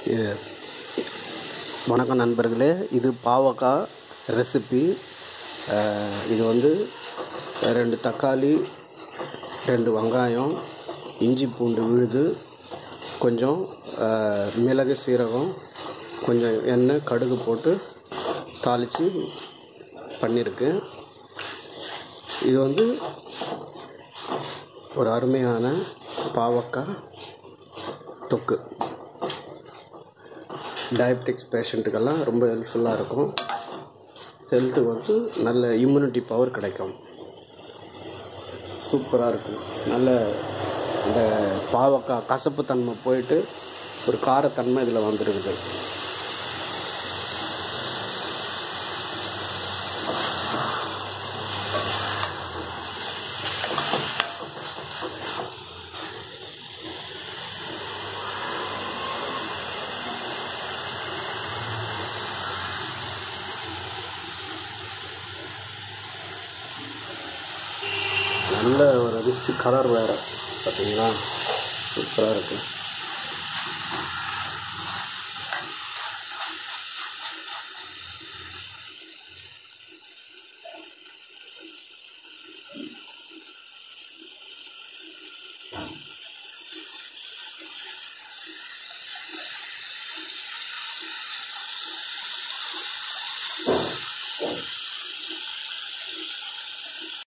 எ- வணக்கம் நண்பர்களே இது பாவக்காய் ரெசிபி இது வந்து ரெண்டு தக்காளி ரெண்டு வெங்காயம் இஞ்சி பூண்டு விழுது கொஞ்சம் அஹ், மிளகு சீரகம் கொஞ்சம் எண்ணெய் கடுகு போட்டு தாளித்து பண்ணியிருக்கு இது வந்து ஒரு அருமையான பாவக்காய் தொக்கு டயபெட்டிக்ஸ் பேஷண்ட்டுக்கெல்லாம் ரொம்ப ஹெல்ப்ஃபுல்லாக இருக்கும் ஹெல்த்துக்கு வந்து நல்ல இம்யூனிட்டி பவர் கிடைக்கும் சூப்பராக இருக்கும் நல்ல இந்த பாவக்காய் கசப்பு தன்மை போயிட்டு ஒரு காரத்தன்மை இதில் வந்துருக்குது நல்ல ஒரு ரிச் கலர் வேறு பார்த்தீங்களா சூப்பராக இருக்குது